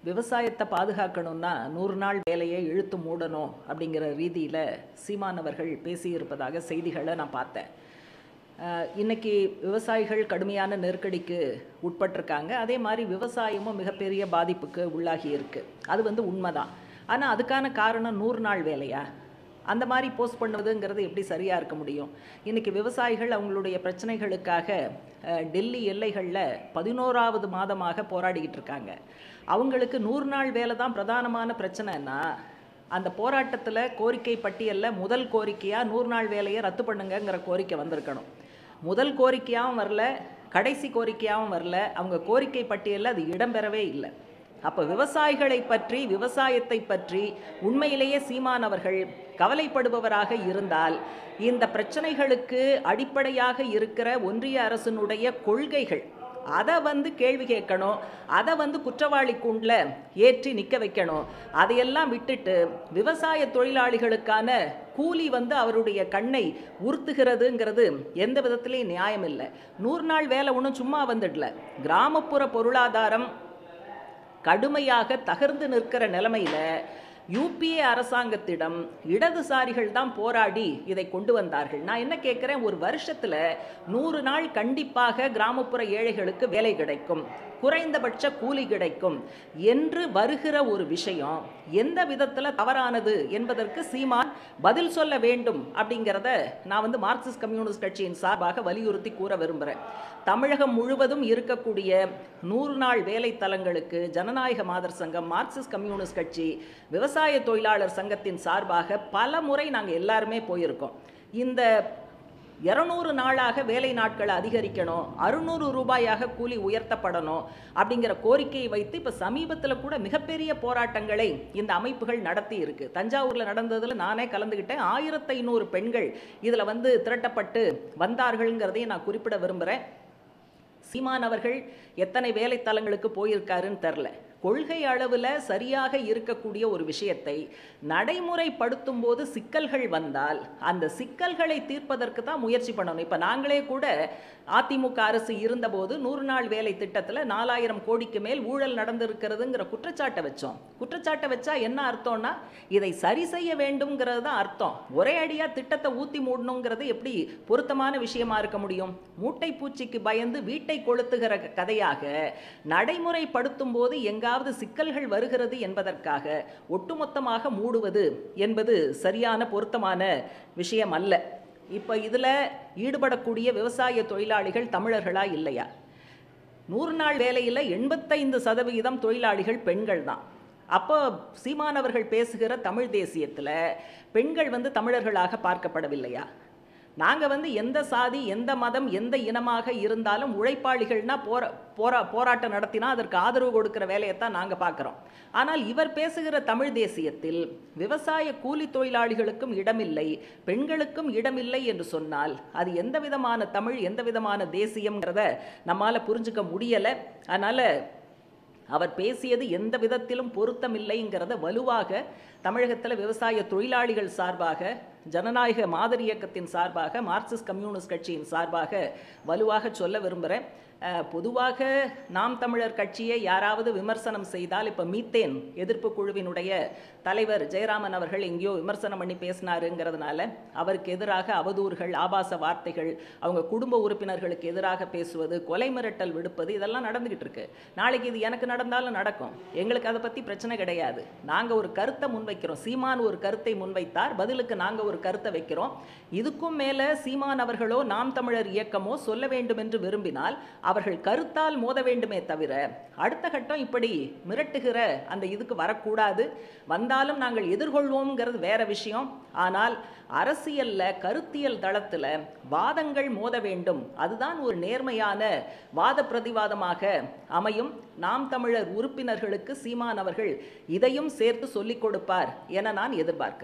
விவசாயத்தை பாதுகாக்கணும்னா நூறு நாள் வேலையை இழுத்து மூடணும் அப்படிங்கிற ரீதியில் சீமானவர்கள் பேசியிருப்பதாக செய்திகளை நான் பார்த்தேன் அஹ், இன்னைக்கு விவசாயிகள் கடுமையான நெருக்கடிக்கு உட்பட்டிருக்காங்க அதே மாதிரி விவசாயமும் மிகப்பெரிய பாதிப்புக்கு உள்ளாகி இருக்கு அது வந்து உண்மைதான் ஆனால் அதுக்கான காரணம் நூறு நாள் வேலையா அந்த மாதிரி போஸ்ட் பண்ணுவதுங்கிறது எப்படி சரியாக இருக்க முடியும் இன்னைக்கு விவசாயிகள் அவங்களுடைய பிரச்சனைகளுக்காக அஹ், டெல்லி எல்லைகளில் பதினோராவது மாதமாக போராடிக்கிட்டு இருக்காங்க அவங்களுக்கு நூறு நாள் வேலை தான் பிரதானமான பிரச்சனைன்னா அந்த போராட்டத்தில் கோரிக்கை பட்டியலில் முதல் கோரிக்கையாக நூறு நாள் வேலையை ரத்து பண்ணுங்கங்கிற கோரிக்கை வந்திருக்கணும் முதல் கோரிக்கையாகவும் வரல கடைசி கோரிக்கையாகவும் வரல அவங்க கோரிக்கை பட்டியலில் அது இடம்பெறவே இல்லை அப்போ விவசாயிகளை பற்றி விவசாயத்தை பற்றி உண்மையிலேயே சீமான் அவர்கள் கவலைப்படுபவராக இருந்தால் இந்த பிரச்சனைகளுக்கு அடிப்படையாக இருக்கிற ஒன்றிய அரசினுடைய கொள்கைகள் அதை வந்து கேள்வி கேட்கணும் அதை வந்து குற்றவாளி கூண்டில் ஏற்றி நிற்க வைக்கணும் அதையெல்லாம் விட்டுட்டு விவசாய தொழிலாளிகளுக்கான கூலி வந்து அவருடைய கண்ணை உறுத்துகிறதுங்கிறது எந்த விதத்திலையும் நியாயம் இல்லை நூறு நாள் வேலை ஒன்றும் சும்மா வந்துடல கிராமப்புற பொருளாதாரம் கடுமையாக தகர்ந்து நிற்கிற நிலைமையில யூபிஏ அரசாங்கத்திடம் இடதுசாரிகள் தான் போராடி இதை கொண்டு வந்தார்கள் நான் என்ன கேட்குறேன் ஒரு வருஷத்துல நூறு நாள் கண்டிப்பாக கிராமப்புற ஏழைகளுக்கு வேலை கிடைக்கும் குறைந்தபட்ச கூலி கிடைக்கும் என்று வருகிற ஒரு விஷயம் எந்த விதத்தில் தவறானது என்பதற்கு சீமான் பதில் சொல்ல வேண்டும் அப்படிங்கிறத நான் வந்து மார்க்சிஸ்ட் கம்யூனிஸ்ட் கட்சியின் சார்பாக வலியுறுத்தி கூற விரும்புகிறேன் தமிழகம் முழுவதும் இருக்கக்கூடிய நூறு நாள் வேலை தலங்களுக்கு ஜனநாயக மாதர் சங்கம் மார்க்சிஸ்ட் கம்யூனிஸ்ட் கட்சி விவசாய தொழிலாளர் சங்கத்தின் சார்பாக பல முறை நாங்கள் எல்லாருமே போயிருக்கோம் இந்த இரநூறு நாளாக வேலை நாட்களை அதிகரிக்கணும் அறுநூறு ரூபாயாக கூலி உயர்த்தப்படணும் அப்படிங்கிற கோரிக்கையை வைத்து இப்போ சமீபத்தில் கூட மிகப்பெரிய போராட்டங்களை இந்த அமைப்புகள் நடத்தி இருக்கு தஞ்சாவூரில் நடந்ததில் நானே கலந்துக்கிட்டேன் ஆயிரத்தி ஐநூறு பெண்கள் இதில் வந்து திரட்டப்பட்டு வந்தார்கள்ங்கிறதையும் நான் குறிப்பிட விரும்புகிறேன் சீமான் அவர்கள் எத்தனை வேலைத்தலங்களுக்கு போயிருக்காருன்னு தெரில கொள்கை அளவில் சரியாக இருக்கக்கூடிய ஒரு விஷயத்தை நடைமுறைப்படுத்தும் போது சிக்கல்கள் வந்தால் அந்த சிக்கல்களை தீர்ப்பதற்கு தான் முயற்சி பண்ணணும் இப்போ நாங்களே கூட அதிமுக அரசு இருந்தபோது நூறு நாள் வேலை திட்டத்தில் நாலாயிரம் கோடிக்கு மேல் ஊழல் நடந்திருக்கிறதுங்கிற குற்றச்சாட்டை வச்சோம் குற்றச்சாட்டை வச்சா என்ன அர்த்தம்னா இதை சரி செய்ய வேண்டும்ங்கிறது தான் அர்த்தம் ஒரே அடியாக திட்டத்தை ஊற்றி மூடணுங்கிறது எப்படி பொருத்தமான விஷயமா இருக்க முடியும் மூட்டை பூச்சிக்கு பயந்து வீட்டை கொளுத்துகிற கதையாக நடைமுறைப்படுத்தும் போது எங்காவது சிக்கல்கள் வருகிறது என்பதற்காக ஒட்டுமொத்தமாக மூடுவது என்பது சரியான பொருத்தமான விஷயம் அல்ல இப்போ இதில் ஈடுபடக்கூடிய விவசாய தொழிலாளிகள் தமிழர்களா இல்லையா நூறு நாள் வேலையில் எண்பத்தைந்து சதவிகிதம் தொழிலாளிகள் பெண்கள் தான் அப்போ சீமானவர்கள் பேசுகிற தமிழ் தேசியத்தில் பெண்கள் வந்து தமிழர்களாக பார்க்கப்படவில்லையா நாங்கள் வந்து எந்த சாதி எந்த மதம் எந்த இனமாக இருந்தாலும் உழைப்பாளிகள்னா போரா போரா போராட்டம் நடத்தினா அதற்கு ஆதரவு கொடுக்கிற வேலையைத்தான் நாங்கள் பார்க்குறோம் ஆனால் இவர் பேசுகிற தமிழ் தேசியத்தில் விவசாய கூலி தொழிலாளிகளுக்கும் இடமில்லை பெண்களுக்கும் இடமில்லை என்று சொன்னால் அது எந்த விதமான தமிழ் எந்த விதமான தேசியம்ங்கிறத நம்மால் புரிஞ்சுக்க முடியலை அதனால் அவர் பேசியது எந்த விதத்திலும் பொருத்தமில்லைங்கிறத வலுவாக தமிழகத்தில் விவசாய தொழிலாளிகள் சார்பாக ஜனநாயக மாதிரி இயக்கத்தின் சார்பாக மார்க்சிஸ்ட் கம்யூனிஸ்ட் கட்சியின் சார்பாக வலுவாக சொல்ல விரும்புகிறேன் அஹ், பொதுவாக நாம் தமிழர் கட்சியை யாராவது விமர்சனம் செய்தால் இப்போ மீத்தேன் எதிர்ப்பு குழுவினுடைய தலைவர் ஜெயராமன் அவர்கள் எங்கேயோ விமர்சனம் பண்ணி பேசினாருங்கிறதுனால அவருக்கு எதிராக அவதூறுகள் ஆபாச வார்த்தைகள் அவங்க குடும்ப உறுப்பினர்களுக்கு எதிராக பேசுவது கொலை மிரட்டல் விடுப்பது இதெல்லாம் நடந்துகிட்டு இருக்கு நாளைக்கு இது எனக்கு நடந்தாலும் நடக்கும் எங்களுக்கு அதை பற்றி பிரச்சனை கிடையாது நாங்கள் ஒரு கருத்தை முன்வைக்கிறோம் சீமான் ஒரு கருத்தை முன்வைத்தார் பதிலுக்கு நாங்கள் ஒரு கருத்தை வைக்கிறோம் இதுக்கும் மேலே சீமான் அவர்களோ நாம் தமிழர் இயக்கமோ சொல்ல வேண்டும் என்று விரும்பினால் அவர்கள் கருத்தால் மோத வேண்டுமே தவிர அடுத்த கட்டம் இப்படி மிரட்டுகிற அந்த இதுக்கு வரக்கூடாது வந்தாலும் நாங்கள் எதிர்கொள்வோம்ங்கிறது வேற விஷயம் ஆனால் அரசியல்ல கருத்தியல் தளத்துல வாதங்கள் மோத வேண்டும் அதுதான் ஒரு நேர்மையான வாத பிரதிவாதமாக அமையும் நாம் தமிழர் உறுப்பினர்களுக்கு சீமான் அவர்கள் இதையும் சேர்த்து சொல்லிக் கொடுப்பார் என நான் எதிர்பார்க்கிறேன்